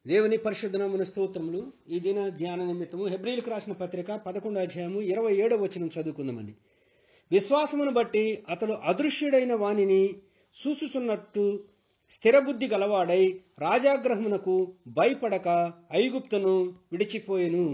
దేవుని పరిశుద్ధనమున స్తోత్రములు ఈ దిన ధ్యాన నిమిత్తము హెబ్రిల్కి రాసిన పత్రిక పదకొండు అధ్యాయము ఇరవై ఏడవ వచనం చదువుకుందామండి విశ్వాసమును బట్టి అతడు అదృశ్యుడైన వానిని చూసుచున్నట్టు స్థిరబుద్ధి గలవాడై రాజాగ్రహమునకు భయపడక ఐగుప్తును విడిచిపోయెను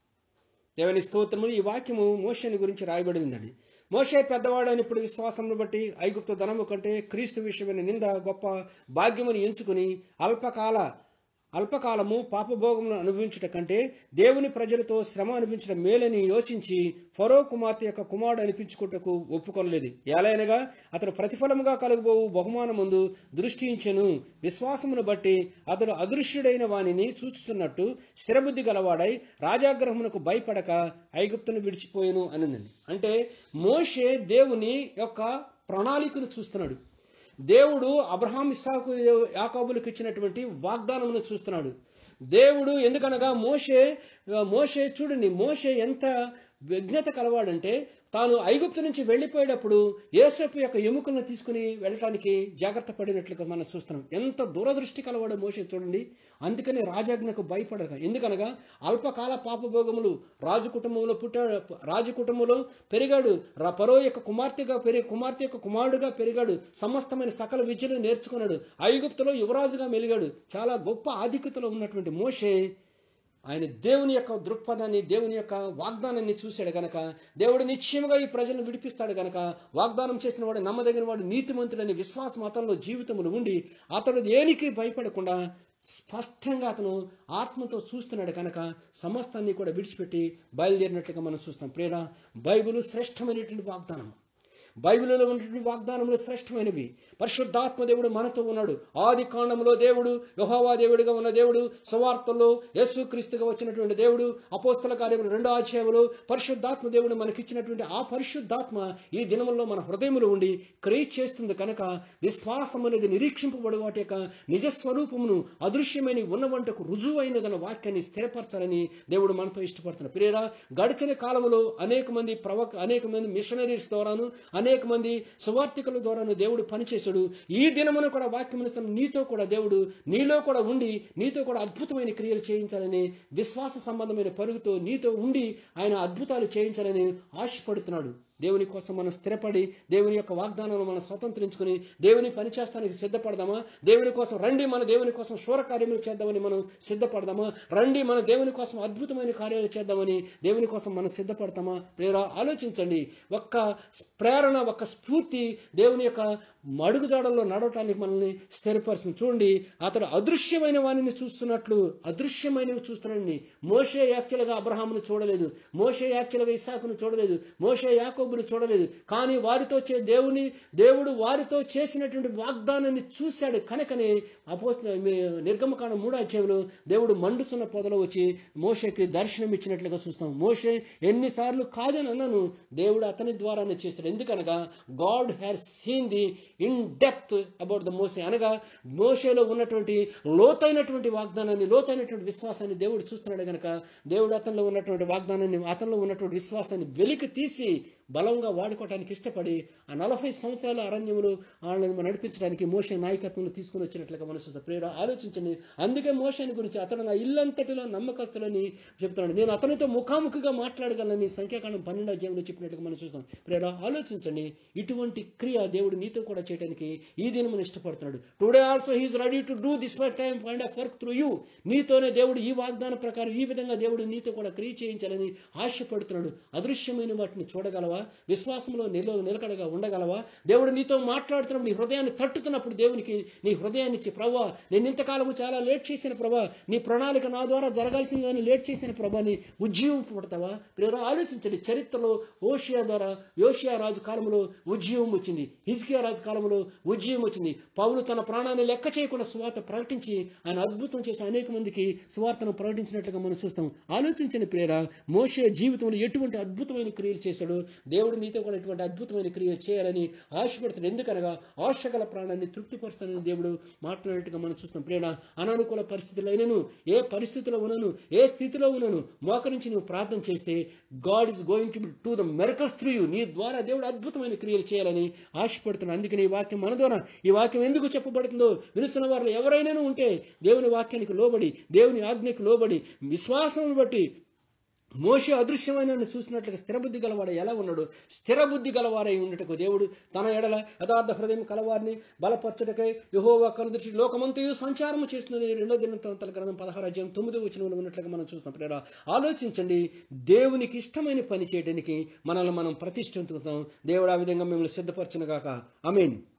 దేవుని స్తోత్రములు ఈ వాక్యము మోషని గురించి రాయబడిందండి మోషే పెద్దవాడైనప్పుడు విశ్వాసమును బట్టి ఐగుప్తు ధనము కంటే క్రీస్తు విషయమైన నింద గొప్ప భాగ్యముని ఎంచుకుని అల్పకాల అల్పకాలము పాపభోగమును అనుభవించుట కంటే దేవుని ప్రజలతో శ్రమ అనిపించడం మేలని యోచించి ఫరో కుమార్తె యొక్క కుమారుడు అనిపించుకుంటకు ఒప్పుకొనలేదు ఎలాయనగా అతడు ప్రతిఫలముగా కలుగుబోవు బహుమానముందు దృష్టించెను విశ్వాసమును బట్టి అతడు అదృశ్యుడైన వానిని చూస్తున్నట్టు స్థిరబుద్ధి గలవాడై రాజాగ్రహమునకు భయపడక ఐగుప్తును విడిచిపోయాను అనిందండి అంటే మోషే దేవుని యొక్క ప్రణాళికను చూస్తున్నాడు దేవుడు అబ్రహాం ఇస్సాకు యాకోబులకు ఇచ్చినటువంటి వాగ్దానమును చూస్తున్నాడు దేవుడు ఎందుకనగా మోషే మోషే చూడండి మోషే ఎంత విఘ్నత కలవాడంటే తాను ఐగుప్తు నుంచి వెళ్ళిపోయేటప్పుడు యేసపు యొక్క ఎముకలను తీసుకుని వెళ్ళటానికి జాగ్రత్త పడినట్లుగా మనం చూస్తున్నాం ఎంత దూరదృష్టి కలవాడో మోసే చూడండి అందుకని రాజాజ్ఞకు భయపడక ఎందుకనగా అల్పకాల పాపభోగములు రాజు కుటుంబంలో పుట్టాడు రాజు కుటుంబంలో పెరిగాడు రా- పరో యొక్క కుమార్తెగా పెరిగి కుమార్తె యొక్క కుమారుడుగా పెరిగాడు సమస్తమైన సకల విద్యలు నేర్చుకున్నాడు ఐగుప్తులో యువరాజుగా మెలిగాడు చాలా గొప్ప ఆధిక్యతలో ఉన్నటువంటి మోషే ఆయన దేవుని యొక్క దృక్పథాన్ని దేవుని యొక్క వాగ్దానాన్ని చూశాడు గనక దేవుడు నిశ్చయముగా ఈ ప్రజలను విడిపిస్తాడు గనక వాగ్దానం చేసిన వాడు నమ్మదగిన వాడు నీతిమంతుడని విశ్వాసం అతనిలో జీవితములు ఉండి అతడు దేనికి భయపడకుండా స్పష్టంగా అతను ఆత్మతో చూస్తున్నాడు కనుక సమస్తాన్ని కూడా విడిచిపెట్టి బయలుదేరినట్లుగా మనం చూస్తాం ప్రేర బైబిల్ శ్రేష్టమైనటువంటి వాగ్దానం బైబిల్లో ఉన్నటువంటి వాగ్దానములు శ్రేష్టమైనవి పరిశుద్ధాత్మ దేవుడు మనతో ఉన్నాడు ఆది కాండంలో దేవుడు యహోవా దేవుడిగా ఉన్న దేవుడు సువార్తల్లో యేసు క్రీస్తుగా వచ్చినటువంటి దేవుడు అపోస్తల కార్యములు రెండో అధ్యాయంలో పరిశుద్ధాత్మ దేవుడు మనకిచ్చినటువంటి ఆ పరిశుద్ధాత్మ ఈ దినముల్లో మన హృదయములో ఉండి క్రియ చేస్తుంది కనుక విశ్వాసం అనేది నిరీక్షింపబడి వాటి యొక్క నిజ స్వరూపమును అదృశ్యమైన ఉన్నవంటకు రుజువైనదన్న వాక్యాన్ని స్థిరపరచాలని దేవుడు మనతో ఇష్టపడుతున్నాడు ప్రియరా గడిచిన కాలంలో అనేక మంది ప్రవక్ అనేక మంది మిషనరీస్ ద్వారాను అనేక మంది సువార్థికుల ద్వారాను దేవుడు పనిచేశాడు ఈ దినమున కూడా వాక్యమునిస్తున్న నీతో కూడా దేవుడు నీలో కూడా ఉండి నీతో కూడా అద్భుతమైన క్రియలు చేయించాలని విశ్వాస సంబంధమైన పరుగుతో నీతో ఉండి ఆయన అద్భుతాలు చేయించాలని ఆశపడుతున్నాడు దేవుని కోసం మనం స్థిరపడి దేవుని యొక్క వాగ్దానాలను మనం స్వతంత్రించుకుని దేవుని పని చేస్తానికి సిద్ధపడదామా దేవుని కోసం రండి మన దేవుని కోసం శూర కార్యములు చేద్దామని మనం సిద్ధపడదామా రండి మన దేవుని కోసం అద్భుతమైన కార్యాలు చేద్దామని దేవుని కోసం మనం సిద్ధపడతామా ప్రేరా ఆలోచించండి ఒక్క ప్రేరణ ఒక్క స్ఫూర్తి దేవుని యొక్క మడుగుజాడల్లో నడవటానికి మనల్ని స్థిరపరుస్తుంది చూడండి అతడు అదృశ్యమైన వాణిని చూస్తున్నట్లు అదృశ్యమైనవి చూస్తున్నాడండి మోషే యాక్చువల్గా అబ్రహామును చూడలేదు మోషే యాక్చువల్గా ఇసాకును చూడలేదు మోషే యాకోబును చూడలేదు కానీ వారితో చే దేవుని దేవుడు వారితో చేసినటువంటి వాగ్దానాన్ని చూశాడు కనుకనే అపోస్ నిర్గమకాండ మూడో అధ్యాయంలో దేవుడు మండుచున్న పొదలో వచ్చి మోషేకి దర్శనం ఇచ్చినట్లుగా చూస్తాం మోషే ఎన్నిసార్లు కాదని అన్నాను దేవుడు అతని ద్వారానే చేస్తాడు ఎందుకనగా God has seen the in depth about the Moses అనగా మోషేలో ఉన్నటువంటి లోతైనటువంటి వాగ్దానాన్ని లోతైనటువంటి విశ్వాసాన్ని దేవుడు చూస్తున్నాడు గనక దేవుడు అతనిలో ఉన్నటువంటి వాగ్దానాన్ని అతనిలో ఉన్నటువంటి విశ్వాసాన్ని వెలికి తీసి బలంగా వాడుకోవడానికి ఇష్టపడి ఆ నలభై సంవత్సరాల అరణ్యములు వాళ్ళని నడిపించడానికి మోషే నాయకత్వంలో తీసుకుని వచ్చినట్లుగా మనసు ప్రేర ఆలోచించండి అందుకే మోషని గురించి అతను నా ఇల్లంతటిలో నమ్మకస్తులని చెప్తున్నాడు నేను అతనితో ముఖాముఖిగా మాట్లాడగలనని సంఖ్యాకాండం పన్నెండో అధ్యాయంలో చెప్పినట్టుగా మనం చూస్తాం ప్రేర ఆలోచించండి ఇటువంటి క్రియ దేవుడు నీతో కూడా చేయడానికి ఈ దినమును ఇష్టపడుతున్నాడు today also he's ready to do this time kind of work through you నీతోనే దేవుడు ఈ వాగ్దాన ప్రకారం ఈ విధంగా దేవుడు నీతో కూడా క్రియ చేయించాలని ఆశపడుతున్నాడు అదృశ్యమైన వాటిని చూడగలవా విశ్వాసంలో నిల నిలకడగా ఉండగలవా దేవుడు నీతో మాట్లాడుతున్నప్పుడు నీ హృదయాన్ని తట్టుతున్నప్పుడు దేవునికి నీ హృదయాన్ని ఇచ్చి ప్రభా నేను ఇంతకాలము చాలా లేట్ చేసిన ప్రభా నీ ప్రణాళిక నా ద్వారా జరగాల్సిందని లేట్ చేసిన ప్రభాని ఉజ్జీవం పడతావా ప్రియరా ఆలోచించండి చరిత్రలో ఓషియా ద్వారా యోషియా రాజు కాలంలో ఉజ్జీవం వచ్చింది హిజ్కియా రాజు కాలంలో ఉజ్జీవం వచ్చింది పౌలు తన ప్రాణాన్ని లెక్క చేయకుండా సువార్త ప్రకటించి ఆయన అద్భుతం చేసి అనేక మందికి సువార్తను ప్రకటించినట్లుగా మనం చూస్తాం ఆలోచించండి ప్రియరా మోషే జీవితంలో ఎటువంటి అద్భుతమైన క్రియలు చేశాడు దేవుడు నీతో కూడా ఇటువంటి అద్భుతమైన క్రియ చేయాలని ఆశపడుతున్నాడు ఎందుకనగా ఆశ గల ప్రాణాన్ని తృప్తిపరుస్తానని దేవుడు మాట్లాడినట్టుగా మనం చూస్తున్నాం ప్రేణ అనానుకూల పరిస్థితులైనను ఏ పరిస్థితిలో ఉన్నాను ఏ స్థితిలో ఉన్నాను మోకరించి నువ్వు ప్రార్థన చేస్తే God is going to to the miracles through you నీ ద్వారా దేవుడు అద్భుతమైన క్రియలు చేయాలని ఆశపడుతున్నాను అందుకని ఈ వాక్యం మన ద్వారా ఈ వాక్యం ఎందుకు చెప్పబడుతుందో వినుచున్న వారిలో ఎవరైనా ఉంటే దేవుని వాక్యానికి లోబడి దేవుని ఆజ్ఞకు లోబడి విశ్వాసం బట్టి మోషే అదృశ్యమైన చూసినట్లుగా స్థిరబుద్ధి గలవాడు ఎలా ఉన్నాడు స్థిరబుద్ధి గలవారై ఉండటకు దేవుడు తన ఎడల యథార్థ హృదయం కలవారిని బలపరచటకై యహోవా కనుదృష్టి లోకమంతయు సంచారము చేస్తున్నది రెండో దినంతల గ్రంథం పదహారు అధ్యాయం తొమ్మిది వచ్చిన ఉన్నట్లుగా మనం చూస్తున్నాం ప్రేరా ఆలోచించండి దేవునికి ఇష్టమైన పని చేయడానికి మనల్ని మనం ప్రతిష్ఠించుతాం దేవుడు ఆ విధంగా మిమ్మల్ని సిద్ధపరచునుగాక అమీన్